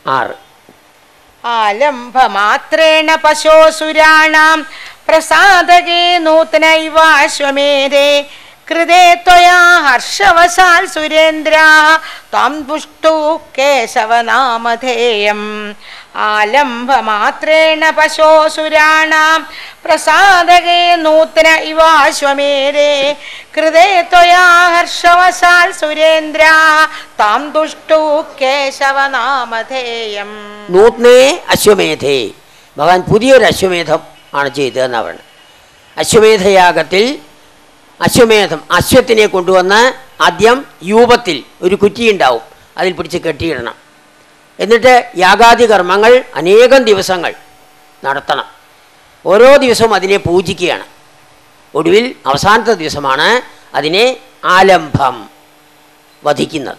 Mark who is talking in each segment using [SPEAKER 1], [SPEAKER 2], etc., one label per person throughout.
[SPEAKER 1] ആറ്
[SPEAKER 2] ആലംബമാത്രേണ പശോസുരാണാം പ്രസാദകേ നൂതനൈവാശ്വമേധേ കൃതേ ത്വയാ ഹർഷവശാൽ സുരേന്ദ്ര ത്വം പുഷ്ടു കേശവനാമധേയം ആലംബമാത്രേണ പശോസുരാണാം പ്രസാദകേ നൂതന ഇവാശ്വമേരേ കൃതേ ത്വയാ ഹർഷവശാൽ സുരേന്ദ്ര താം ദുഷ്ടു കേശവനാമധേയം
[SPEAKER 1] നൂത്നേ അശ്വമേധേ ഭഗവാൻ പുതിയൊരു അശ്വമേധം ആണ് ചെയ്തതെന്നാണ് പറയുന്നത് അശ്വമേധയാഗത്തിൽ അശ്വമേധം അശ്വത്തിനെ കൊണ്ടുവന്ന് ആദ്യം യൂപത്തിൽ ഒരു കുറ്റിയുണ്ടാവും അതിൽ പിടിച്ച് കെട്ടിയിടണം എന്നിട്ട് യാഗാദി കർമ്മങ്ങൾ അനേകം ദിവസങ്ങൾ നടത്തണം ഓരോ ദിവസവും അതിനെ പൂജിക്കുകയാണ് ഒടുവിൽ അവസാനത്തെ ദിവസമാണ് അതിനെ ആലംബം വധിക്കുന്നത്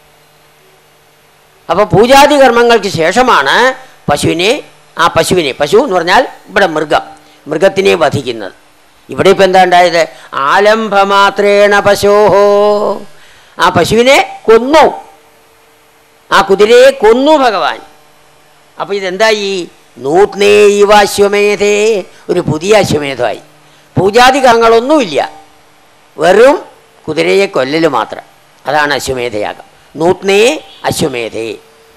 [SPEAKER 1] അപ്പോൾ പൂജാതി കർമ്മങ്ങൾക്ക് ശേഷമാണ് പശുവിനെ ആ പശുവിനെ പശു എന്ന് പറഞ്ഞാൽ ഇവിടെ മൃഗം മൃഗത്തിനെ വധിക്കുന്നത് ഇവിടെ ഇപ്പം എന്താ ഉണ്ടായത് ആലംബമാത്രേണ പശോഹോ ആ പശുവിനെ കൊന്നു ആ കുതിരയെ കൊന്നു ഭഗവാൻ അപ്പോൾ ഇതെന്തായി നൂത്നേ ഇവ അശ്വമേധേ ഒരു പുതിയ അശ്വമേധമായി പൂജാതി കർമ്മങ്ങളൊന്നുമില്ല വെറും കുതിരയെ കൊല്ലൽ മാത്രം അതാണ് അശ്വമേധയാഗം നൂത്നേ അശ്വമേധേ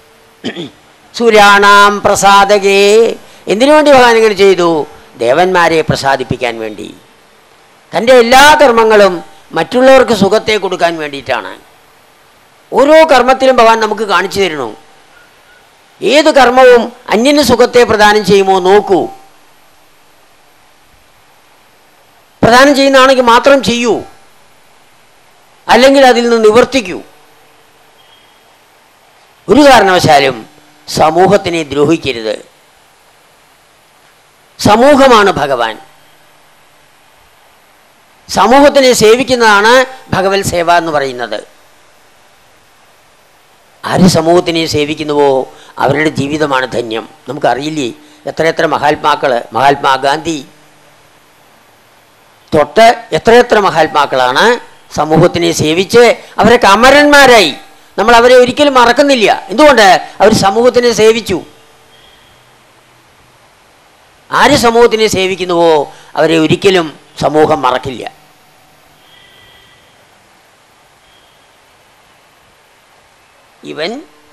[SPEAKER 1] സുരാണാം പ്രസാദകേ എന്തിനു വേണ്ടി ഭഗവാൻ ഇങ്ങനെ ചെയ്തു ദേവന്മാരെ പ്രസാദിപ്പിക്കാൻ വേണ്ടി തൻ്റെ എല്ലാ കർമ്മങ്ങളും മറ്റുള്ളവർക്ക് സുഖത്തെ കൊടുക്കാൻ വേണ്ടിയിട്ടാണ് ഓരോ കർമ്മത്തിലും ഭഗവാൻ നമുക്ക് കാണിച്ചു തരണു ഏത് കർമ്മവും അന്യന് സുഖത്തെ പ്രദാനം ചെയ്യുമോ നോക്കൂ പ്രദാനം ചെയ്യുന്നതാണെങ്കിൽ മാത്രം ചെയ്യൂ അല്ലെങ്കിൽ അതിൽ നിന്ന് നിവർത്തിക്കൂ ഒരു കാരണവശാലും സമൂഹത്തിനെ ദ്രോഹിക്കരുത് സമൂഹമാണ് ഭഗവാൻ സമൂഹത്തിനെ സേവിക്കുന്നതാണ് ഭഗവത് സേവ എന്ന് പറയുന്നത് ആര് സമൂഹത്തിനെ സേവിക്കുന്നുവോ അവരുടെ ജീവിതമാണ് ധന്യം നമുക്കറിയില്ലേ എത്രയെത്ര മഹാത്മാക്കൾ മഹാത്മാഗാന്ധി തൊട്ട് എത്രയെത്ര മഹാത്മാക്കളാണ് സമൂഹത്തിനെ സേവിച്ച് അവരൊക്കെ അമരന്മാരായി നമ്മൾ അവരെ ഒരിക്കലും മറക്കുന്നില്ല എന്തുകൊണ്ട് അവർ സമൂഹത്തിനെ സേവിച്ചു ആര് സമൂഹത്തിനെ സേവിക്കുന്നുവോ അവരെ ഒരിക്കലും സമൂഹം മറക്കില്ല ഇവൻ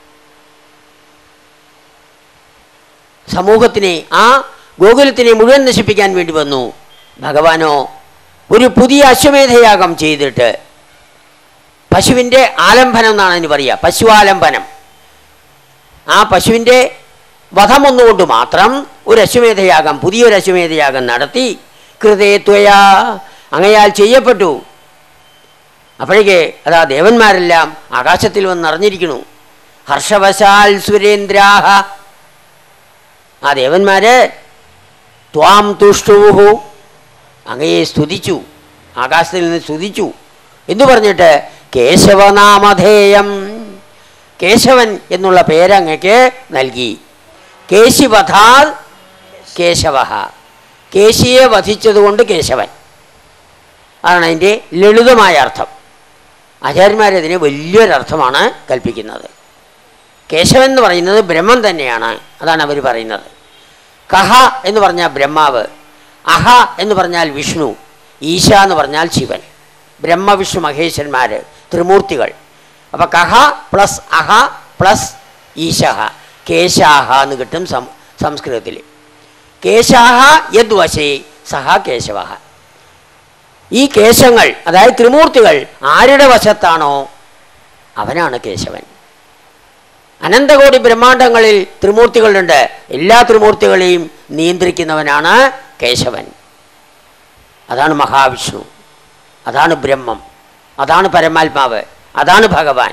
[SPEAKER 1] സമൂഹത്തിനെ ആ ഗോകുലത്തിനെ മുഴുവൻ നശിപ്പിക്കാൻ വേണ്ടി വന്നു ഭഗവാനോ ഒരു പുതിയ അശ്വമേധയാഗം ചെയ്തിട്ട് പശുവിൻ്റെ ആലംബനം എന്നാണ് അതിന് പറയുക പശുവാലംബനം ആ പശുവിൻ്റെ വധമൊന്നുകൊണ്ട് മാത്രം ഒരു അശ്വമേധയാഗം പുതിയൊരു അശ്വമേധയാഗം നടത്തി കൃതേത്വയാ അങ്ങയാൽ ചെയ്യപ്പെട്ടു അപ്പോഴേക്ക് അതാ ദേവന്മാരെല്ലാം ആകാശത്തിൽ വന്ന് നിറഞ്ഞിരിക്കണു ഹർഷവശാൽ സുരേന്ദ്രാഹ ആ ദേവന്മാര് ത്വാം തുഷ്ടുഹു അങ്ങയെ സ്തുതിച്ചു ആകാശത്തിൽ നിന്ന് സ്തുതിച്ചു എന്ന് പറഞ്ഞിട്ട് കേശവനാമധേയം കേശവൻ എന്നുള്ള പേരങ്ങക്ക് നൽകി കേശിവധാൽ കേശവ കേശിയെ വധിച്ചതുകൊണ്ട് കേശവൻ അതാണ് അതിൻ്റെ ലളിതമായ അർത്ഥം ആചാര്യന്മാരതിന് വലിയൊരർത്ഥമാണ് കൽപ്പിക്കുന്നത് കേശവൻ എന്ന് പറയുന്നത് ബ്രഹ്മം തന്നെയാണ് അതാണ് അവർ പറയുന്നത് കഹ എന്ന് പറഞ്ഞാൽ ബ്രഹ്മാവ് അഹ എന്ന് പറഞ്ഞാൽ വിഷ്ണു ഈശ എന്ന് പറഞ്ഞാൽ ശിവൻ ബ്രഹ്മ വിഷ്ണു മഹേശ്വരന്മാർ ത്രിമൂർത്തികൾ അപ്പോൾ കഹ പ്ലസ് അഹ പ്ലസ് ഈശഹ കേശാഹ എന്ന് കിട്ടും സം സംസ്കൃതത്തിൽ കേശാഹ യദ്വശേ സഹ കേശവ ഈ കേശങ്ങൾ അതായത് ത്രിമൂർത്തികൾ ആരുടെ വശത്താണോ അവനാണ് കേശവൻ അനന്തകോടി ബ്രഹ്മാണ്ടങ്ങളിൽ ത്രിമൂർത്തികളുണ്ട് എല്ലാ ത്രിമൂർത്തികളെയും നിയന്ത്രിക്കുന്നവനാണ് കേശവൻ അതാണ് മഹാവിഷ്ണു അതാണ് ബ്രഹ്മം അതാണ് പരമാത്മാവ് അതാണ് ഭഗവാൻ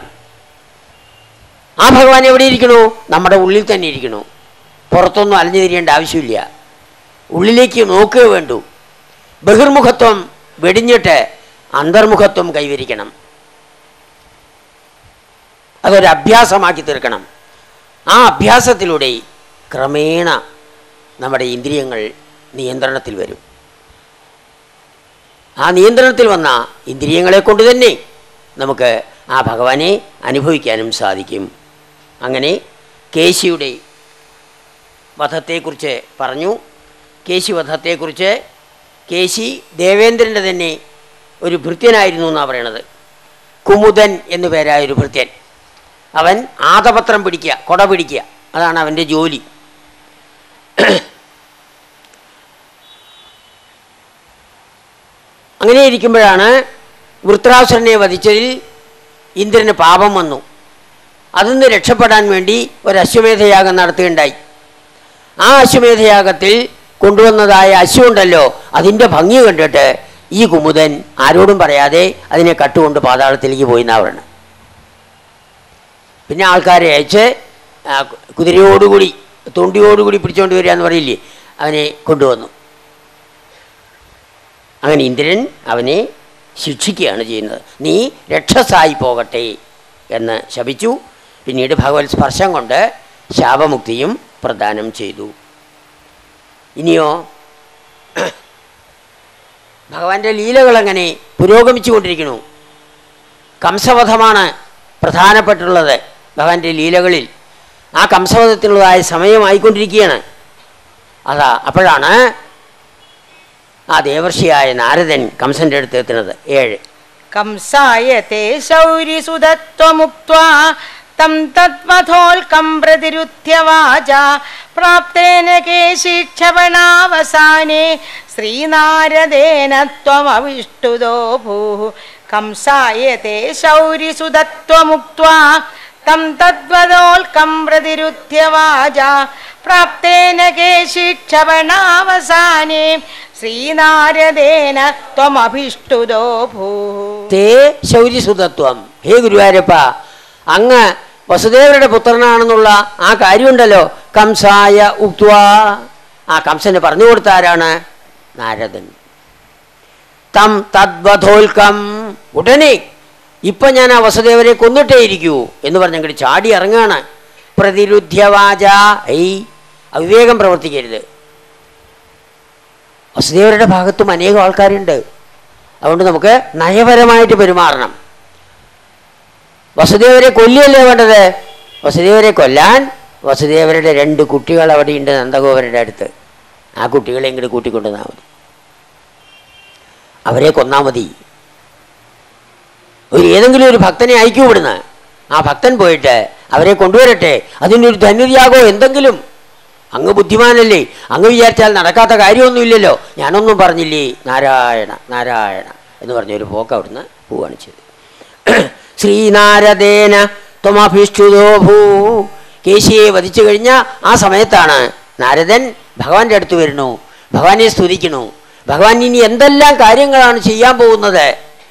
[SPEAKER 1] ആ ഭഗവാൻ എവിടെ ഇരിക്കണു നമ്മുടെ ഉള്ളിൽ തന്നെ ഇരിക്കണു പുറത്തൊന്നും അലഞ്ഞു തിരിയേണ്ട ആവശ്യമില്ല ഉള്ളിലേക്ക് നോക്കുക വേണ്ടു ബഹിർമുഖത്വം വെടിഞ്ഞിട്ട് അന്തർമുഖത്വം കൈവരിക്കണം അതൊരു അഭ്യാസമാക്കി തീർക്കണം ആ അഭ്യാസത്തിലൂടെ ക്രമേണ നമ്മുടെ ഇന്ദ്രിയങ്ങൾ നിയന്ത്രണത്തിൽ വരും ആ നിയന്ത്രണത്തിൽ വന്ന ഇന്ദ്രിയങ്ങളെ കൊണ്ട് തന്നെ നമുക്ക് ആ ഭഗവാനെ അനുഭവിക്കാനും സാധിക്കും അങ്ങനെ കേശിയുടെ വധത്തെക്കുറിച്ച് പറഞ്ഞു കേശി വധത്തെക്കുറിച്ച് കേശി ദേവേന്ദ്രൻ്റെ തന്നെ ഒരു ഭൃത്യനായിരുന്നു എന്നാണ് പറയണത് കുമുദൻ എന്നു പേരായ ഒരു ഭൃത്യൻ അവൻ ആതപത്രം പിടിക്കുക കൊട പിടിക്കുക അതാണ് അവൻ്റെ ജോലി അങ്ങനെ ഇരിക്കുമ്പോഴാണ് വൃത്രാസുരനെ വധിച്ചതിൽ ഇന്ദ്രന് പാപം വന്നു അതിൽ നിന്ന് രക്ഷപ്പെടാൻ വേണ്ടി ഒരു അശ്വമേധയാഗം നടത്തുകയുണ്ടായി ആ അശ്വമേധയാഗത്തിൽ കൊണ്ടുവന്നതായ അശ്വമുണ്ടല്ലോ അതിൻ്റെ ഭംഗി കണ്ടിട്ട് ഈ കുമുദൻ ആരോടും പറയാതെ അതിനെ കട്ടുകൊണ്ട് പാതാളത്തിലേക്ക് പോയി എന്നാ പറയണത് പിന്നെ ആൾക്കാരെ അയച്ച് ആ, കുതിരയോടുകൂടി തൊണ്ടിയോടുകൂടി പിടിച്ചുകൊണ്ട് വരിക എന്ന് പറയില്ലേ അവനെ കൊണ്ടുവന്നു അങ്ങനെ ഇന്ദ്രൻ അവനെ ശിക്ഷിക്കുകയാണ് ചെയ്യുന്നത് നീ രക്ഷസായി പോകട്ടെ എന്ന് ശപിച്ചു പിന്നീട് ഭഗവത് സ്പർശം കൊണ്ട് ശാപമുക്തിയും പ്രദാനം ചെയ്തു ഇനിയോ ഭഗവാന്റെ ലീലകൾ അങ്ങനെ പുരോഗമിച്ചു കൊണ്ടിരിക്കുന്നു കംസവധമാണ് പ്രധാനപ്പെട്ടുള്ളത് ഭഗവാന്റെ ലീലകളിൽ ആ കംസവധത്തിനുള്ളതായ സമയമായിക്കൊണ്ടിരിക്കുകയാണ് അതാ അപ്പോഴാണ് ആ ദേവർഷിയായ നാരദൻ കംസന്റെ അടുത്ത് എത്തുന്നത് ഏഴ്
[SPEAKER 2] कंसाय ते शौरिसुदत्वमुक्त्वा तं तद्वधोल्कं प्रतिरुध्य वाचा प्राप्तेन केशिक्षपणावसाने श्रीनारदेन त्वमविष्टुदो भूः कंसाय ते शौरिसुदत्वमुक्त्वा तं तद्वदोल्कं प्रतिरुध्य वाचा प्राप्तेन केशिक्षपणावसाने ശ്രീനാരദേന ത്വമഭിഷ്ടുതോ ഭൂ
[SPEAKER 1] തേ ശൗര്യസുതത്വം ഹേ ഗുരുവായൂരപ്പ അങ്ങ് വസുദേവരുടെ പുത്രനാണെന്നുള്ള ആ കാര്യമുണ്ടല്ലോ കംസായ ഉക്വാ ആ കംസന് പറഞ്ഞു കൊടുത്ത ആരാണ് നാരദൻ തം തദ്വധോൽക്കം ഉടനെ ഇപ്പൊ ഞാൻ ആ വസുദേവരെ കൊന്നിട്ടേ ഇരിക്കൂ എന്ന് പറഞ്ഞങ്ങോട്ട് ചാടി ഇറങ്ങാണ് പ്രതിരുദ്ധ്യവാച ഐ അവിവേകം പ്രവർത്തിക്കരുത് വസുദേവരുടെ ഭാഗത്തും അനേകം ആൾക്കാരുണ്ട് അതുകൊണ്ട് നമുക്ക് നയപരമായിട്ട് പെരുമാറണം വസുദേവരെ കൊല്ലുകയല്ലേ വേണ്ടത് വസുദേവരെ കൊല്ലാൻ വസുദേവരുടെ രണ്ട് കുട്ടികൾ അവിടെയുണ്ട് നന്ദഗോപരുടെ അടുത്ത് ആ കുട്ടികളെ ഇങ്ങോട്ട് കൂട്ടിക്കൊണ്ടുവന്നാൽ മതി അവരെ കൊന്നാൽ മതി ഒരു ഏതെങ്കിലും ഒരു ഭക്തനെ അയക്കൂ ഇവിടുന്ന് ആ ഭക്തൻ പോയിട്ട് അവരെ കൊണ്ടുവരട്ടെ അതിനൊരു ധനുര്യാഗോ എന്തെങ്കിലും അങ്ങ് ബുദ്ധിമാനല്ലേ അങ്ങ് വിചാരിച്ചാൽ നടക്കാത്ത കാര്യമൊന്നുമില്ലല്ലോ ഞാനൊന്നും പറഞ്ഞില്ലേ നാരായണ നാരായണ എന്ന് പറഞ്ഞൊരു പോക്ക് അവിടുന്ന് പോവുകയാണ് ചെയ്തത് ശ്രീനാരദേന ത്വമഭിഷ്ടുതോ ഭൂ കേശിയെ വധിച്ചു കഴിഞ്ഞ ആ സമയത്താണ് നാരദൻ ഭഗവാന്റെ അടുത്ത് വരുന്നു ഭഗവാനെ സ്തുതിക്കുന്നു ഭഗവാൻ ഇനി എന്തെല്ലാം കാര്യങ്ങളാണ് ചെയ്യാൻ പോകുന്നത്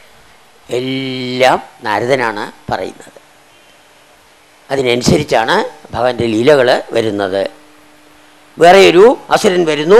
[SPEAKER 1] എല്ലാം നാരദനാണ് പറയുന്നത് അതിനനുസരിച്ചാണ് ഭഗവാന്റെ ലീലകൾ വരുന്നത് വേറെ ഒരു അസുരൻ വരുന്നു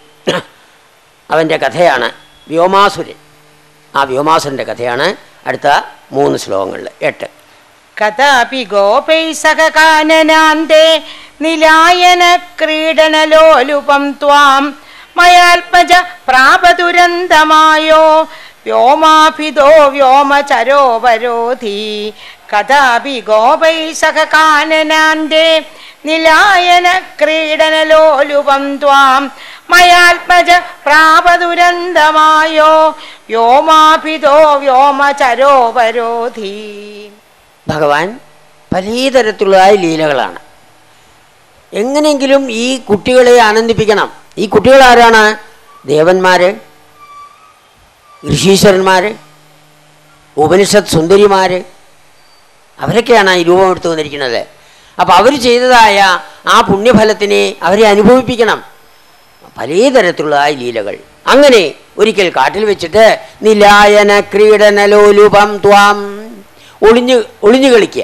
[SPEAKER 1] അവൻ്റെ കഥയാണ് വ്യോമാസുരൻ ആ വ്യോമാസുരൻ്റെ കഥയാണ് അടുത്ത മൂന്ന് ശ്ലോകങ്ങളിൽ എട്ട്
[SPEAKER 2] കഥാപി ഗോപൈ സഹ കാനനാന്തേ നിലായന ക്രീഡനലോലുപം ത്വാം മയാത്മജ പ്രാപദുരന്തമായോ വ്യോമാഭിതോ വ്യോമചരോപരോധി കഥാപി ഗോപൈ സഹ കാനനാന്തേ നിലായന ക്രീഡനലോലുപം ത്വാം മയാത്മജ പ്രാപദുരന്തമായോ വ്യോമാഭിതോ വ്യോമചരോപരോധി
[SPEAKER 1] ഭഗവാൻ പലതരത്തിലുള്ളതായ ലീലകളാണ് എങ്ങനെയെങ്കിലും ഈ കുട്ടികളെ ആനന്ദിപ്പിക്കണം ഈ കുട്ടികൾ ആരാണ് ദേവന്മാര് ഋഷീശ്വരന്മാര് ഉപനിഷത്ത് സുന്ദരിമാര് അവരൊക്കെയാണ് ഈ രൂപം എടുത്തു വന്നിരിക്കുന്നത് അപ്പം അവർ ചെയ്തതായ ആ പുണ്യഫലത്തിനെ അവരെ അനുഭവിപ്പിക്കണം പലതരത്തിലുള്ളതായ ലീലകൾ അങ്ങനെ ഒരിക്കൽ കാട്ടിൽ വെച്ചിട്ട് നിലായന ക്രീഡനലോലുപം ത്വാം ഒളിഞ്ഞു ഒളിഞ്ഞു കളിക്കുക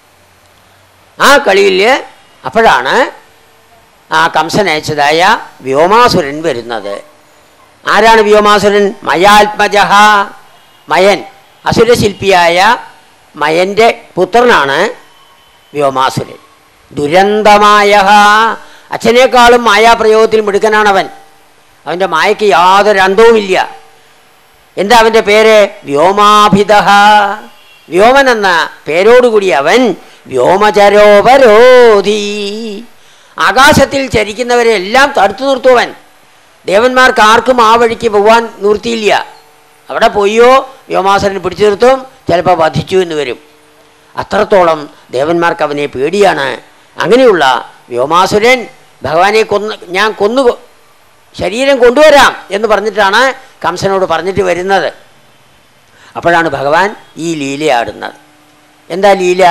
[SPEAKER 1] ആ കളിയിൽ അപ്പോഴാണ് ആ കംസൻ അയച്ചതായ വ്യോമാസുരൻ വരുന്നത് ആരാണ് വ്യോമാസുരൻ മയാത്മജഹ മയൻ അസുരശില്പിയായ മയൻ്റെ പുത്രനാണ് വ്യോമാസുരൻ ദുരന്തമായ അച്ഛനേക്കാളും മായാപ്രയോഗത്തിൽ മിടുക്കനാണവൻ അവൻ്റെ മായയ്ക്ക് യാതൊരു അന്തവുമില്ല എന്താ അവൻ്റെ പേര് വ്യോമാഭിത വ്യോമൻ എന്ന പേരോടുകൂടി അവൻ വ്യോമചരോപരോധി ആകാശത്തിൽ ചരിക്കുന്നവരെ എല്ലാം തടുത്തു നിർത്തുവൻ ദേവന്മാർക്ക് ആർക്കും ആ വഴിക്ക് പോകാൻ നിർത്തിയില്ല അവിടെ പോയോ വ്യോമാസുരൻ പിടിച്ചു നിർത്തും ചിലപ്പോൾ വധിച്ചു എന്ന് വരും അത്രത്തോളം ദേവന്മാർക്ക് അവനെ പേടിയാണ് അങ്ങനെയുള്ള വ്യോമാസുരൻ ഭഗവാനെ കൊന്ന് ഞാൻ കൊന്നു കൊ- ശരീരം കൊണ്ടുവരാം എന്ന് പറഞ്ഞിട്ടാണ് കംസനോട് പറഞ്ഞിട്ട് വരുന്നത് അപ്പോഴാണ് ഭഗവാൻ ഈ ലീലയാടുന്നത് എന്താ ലീല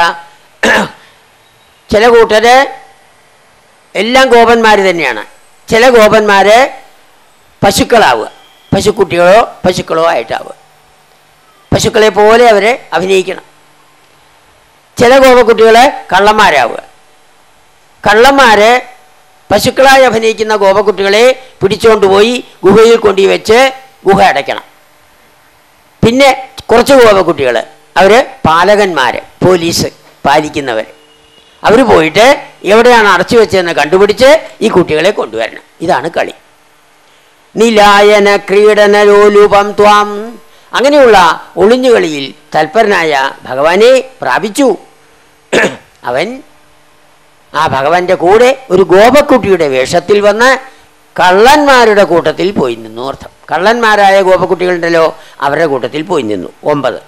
[SPEAKER 1] ചില കൂട്ടര് എല്ലാം ഗോപന്മാർ തന്നെയാണ് ചില ഗോപന്മാർ പശുക്കളാവുക പശുക്കുട്ടികളോ പശുക്കളോ ആയിട്ടാവുക പശുക്കളെ പോലെ അവരെ അഭിനയിക്കണം ചില ഗോപക്കുട്ടികളെ കള്ളന്മാരാവുക കള്ളന്മാര് പശുക്കളായി അഭിനയിക്കുന്ന ഗോപക്കുട്ടികളെ പിടിച്ചുകൊണ്ടുപോയി ഗുഹയിൽ കൊണ്ടുപോയി വെച്ച് ഗുഹ അടയ്ക്കണം പിന്നെ കുറച്ച് ഗോപക്കുട്ടികൾ അവർ പാലകന്മാർ പോലീസ് പാലിക്കുന്നവർ അവർ പോയിട്ട് എവിടെയാണ് അടച്ചു വെച്ചതെന്ന് കണ്ടുപിടിച്ച് ഈ കുട്ടികളെ കൊണ്ടുവരണം ഇതാണ് കളി നിലായന ക്രീഡനലോലുപം ത്വാം അങ്ങനെയുള്ള ഒളിഞ്ഞുകളിയിൽ തൽപരനായ ഭഗവാനെ പ്രാപിച്ചു അവൻ ആ ഭഗവാന്റെ കൂടെ ഒരു ഗോപക്കുട്ടിയുടെ വേഷത്തിൽ വന്ന് കള്ളന്മാരുടെ കൂട്ടത്തിൽ പോയി നിന്നു അർത്ഥം കള്ളന്മാരായ ഗോപക്കുട്ടികളുണ്ടല്ലോ അവരുടെ കൂട്ടത്തിൽ പോയി നിന്നു ഒമ്പത്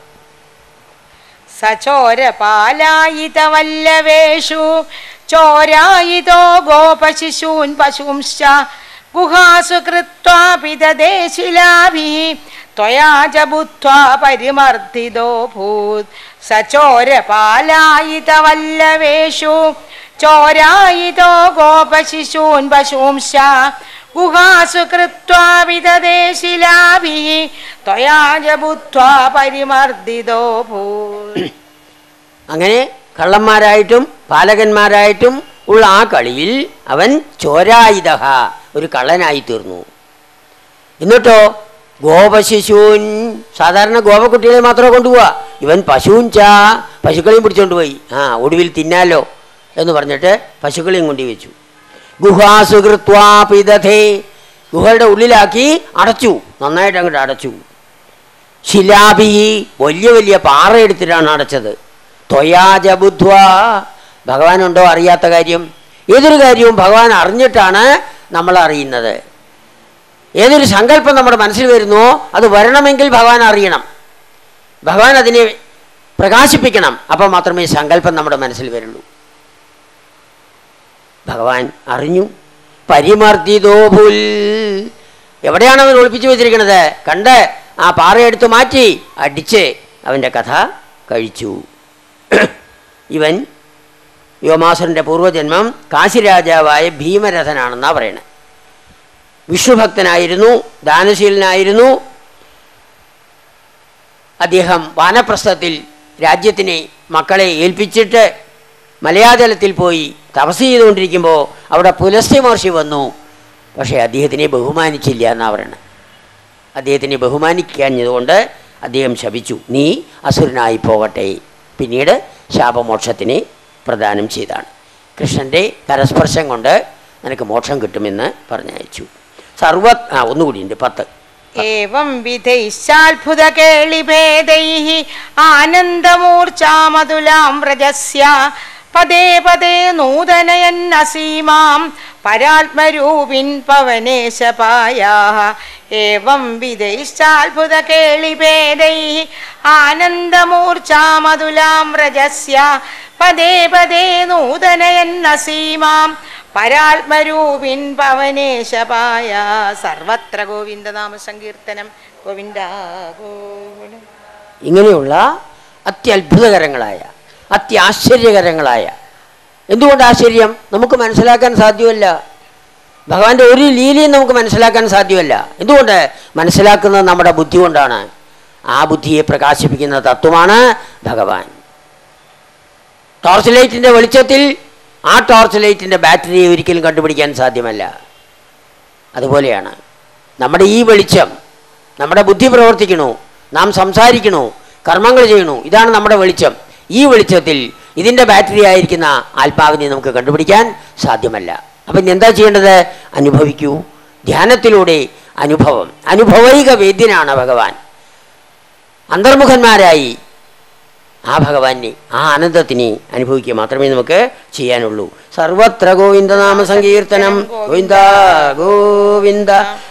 [SPEAKER 2] സചോര പാലായിത വല്ലവേഷു ചോരായിതോ ഗോപശിശൂൻ പശുംശ്ച ഗുഹാസു കൃത്വാ പിതദേശിലാഭി ത്വയാ ച ബുദ്ധ്വാ പരിമർദ്ദിതോ ഭൂത് സചോര പാലായിത വല്ലവേഷു ചോരായിതോ ഗോപശിശൂൻ പശൂംശ്ച ഗുഹാസു കൃത്വാ വിദദേശിലാഭി ത്വയാ ച ബുദ്ധ്വാ പരിമർദ്ദിതോ ഭൂത്
[SPEAKER 1] അങ്ങനെ കള്ളന്മാരായിട്ടും പാലകന്മാരായിട്ടും ഉള്ള ആ കളിയിൽ അവൻ ചോരായുധ ഒരു കള്ളനായി തീർന്നു എന്നിട്ടോ ഗോപശിശൂൻ സാധാരണ ഗോപക്കുട്ടികളെ മാത്രമേ കൊണ്ടുപോവാ ഇവൻ പശുവും ചാ പശുക്കളെയും പിടിച്ചോണ്ട് പോയി ആ ഒടുവിൽ തിന്നാലോ എന്ന് പറഞ്ഞിട്ട് പശുക്കളെയും കൊണ്ടു വെച്ചു ഗുഹാസുകൃത്വാ പിതഥേ ഗുഹയുടെ ഉള്ളിലാക്കി അടച്ചു നന്നായിട്ട് അങ്ങോട്ട് അടച്ചു ശിലാഭി വലിയ വലിയ പാറ എടുത്തിട്ടാണ് അടച്ചത് ത്വയാജ ബുദ്ധ്വ ഭഗവാനുണ്ടോ അറിയാത്ത കാര്യം ഏതൊരു കാര്യവും ഭഗവാൻ അറിഞ്ഞിട്ടാണ് നമ്മൾ അറിയുന്നത് ഏതൊരു സങ്കല്പം നമ്മുടെ മനസ്സിൽ വരുന്നുവോ അത് വരണമെങ്കിൽ ഭഗവാൻ അറിയണം ഭഗവാൻ അതിനെ പ്രകാശിപ്പിക്കണം അപ്പം മാത്രമേ സങ്കല്പം നമ്മുടെ മനസ്സിൽ വരുള്ളൂ ഭഗവാൻ അറിഞ്ഞു പരിമർദ്ദിതോ ഭുൽ എവിടെയാണ് അവൻ ഒളിപ്പിച്ചു വെച്ചിരിക്കുന്നത് കണ്ട് ആ പാറയെടുത്ത് മാറ്റി അടിച്ച് അവൻ്റെ കഥ കഴിച്ചു ഇവൻ വ്യോമാസുരൻ്റെ പൂർവ്വജന്മം കാശിരാജാവായ ഭീമരഥനാണെന്നാണ് പറയണത് വിഷ്ണുഭക്തനായിരുന്നു ദാനശീലനായിരുന്നു അദ്ദേഹം വാനപ്രസ്ഥത്തിൽ രാജ്യത്തിനെ മക്കളെ ഏൽപ്പിച്ചിട്ട് മലയാതലത്തിൽ പോയി തപസ് ചെയ്തുകൊണ്ടിരിക്കുമ്പോൾ അവിടെ പുലസ്ത്യ മഹർഷി വന്നു പക്ഷേ അദ്ദേഹത്തിനെ ബഹുമാനിച്ചില്ല എന്നാണ് പറയണത് അദ്ദേഹത്തിനെ ബഹുമാനിക്കാഞ്ഞതുകൊണ്ട് അദ്ദേഹം ശപിച്ചു നീ അസുരനായി പോകട്ടെ പിന്നീട് ശാപമോക്ഷത്തിനെ പ്രദാനം ചെയ്താണ് കൃഷ്ണൻ്റെ കരസ്പർശം കൊണ്ട് നിനക്ക് മോക്ഷം കിട്ടുമെന്ന് പറഞ്ഞയച്ചു സർവ ആ ഒന്നുകൂടിയുണ്ട് പത്ത്
[SPEAKER 2] ഏവം വിധൈശ്ചാത്ഭുത കേളിഭേദൈः ആനന്ദമൂർച്ഛാമതുലാം വ്രജസ്യ പദേ പദേ നൂതനയന്നസീമാം പരാത്മരൂപിൻ പവനേശപായാः ഏവം വിധൈശ്ചാത്ഭുത കേളിഭേദൈः ആനന്ദമൂർച്ഛാമതുലാം വ്രജസ്യ പദേ പദേ നൂതനയന്നസീമാം പരാത്മരൂപിൻ പവനേശപായ സർവത്ര ഗോവിന്ദനാമ സങ്കീർത്തനം ഗോവിന്ദ ഗോവിന്ദ
[SPEAKER 1] ഇങ്ങനെയുള്ള അത്യത്ഭുതകരങ്ങളായ അത്യാശ്ചര്യകരങ്ങളായ എന്തുകൊണ്ട് ആശ്ചര്യം നമുക്ക് മനസ്സിലാക്കാൻ സാധ്യമല്ല ഭഗവാന്റെ ഒരു ലീലയും നമുക്ക് മനസ്സിലാക്കാൻ സാധ്യമല്ല എന്തുകൊണ്ട് മനസ്സിലാക്കുന്നത് നമ്മുടെ ബുദ്ധി കൊണ്ടാണ് ആ ബുദ്ധിയെ പ്രകാശിപ്പിക്കുന്ന തത്വമാണ് ഭഗവാൻ ടോർച്ച് ലൈറ്റിൻ്റെ വെളിച്ചത്തിൽ ആ ടോർച്ച് ലൈറ്റിൻ്റെ ബാറ്ററിയെ ഒരിക്കലും കണ്ടുപിടിക്കാൻ സാധ്യമല്ല അതുപോലെയാണ് നമ്മുടെ ഈ വെളിച്ചം നമ്മുടെ ബുദ്ധി പ്രവർത്തിക്കണു നാം സംസാരിക്കണു കർമ്മങ്ങൾ ചെയ്യണു ഇതാണ് നമ്മുടെ വെളിച്ചം ഈ വെളിച്ചത്തിൽ ഇതിൻ്റെ ബാറ്ററി ആയിരിക്കുന്ന ആത്മാവിനെ നമുക്ക് കണ്ടുപിടിക്കാൻ സാധ്യമല്ല അപ്പം ഇനി എന്താ ചെയ്യേണ്ടത് അനുഭവിക്കൂ ധ്യാനത്തിലൂടെ അനുഭവം അനുഭവൈക വേദ്യനാണ് ഭഗവാൻ അന്തർമുഖന്മാരായി ആ ഭഗവാനെ ആ ആനന്ദത്തിനെ അനുഭവിക്കുക മാത്രമേ നമുക്ക് ചെയ്യാനുള്ളൂ സർവത്ര ഗോവിന്ദനാമ സങ്കീർത്തനം ഗോവിന്ദ ഗോവിന്ദ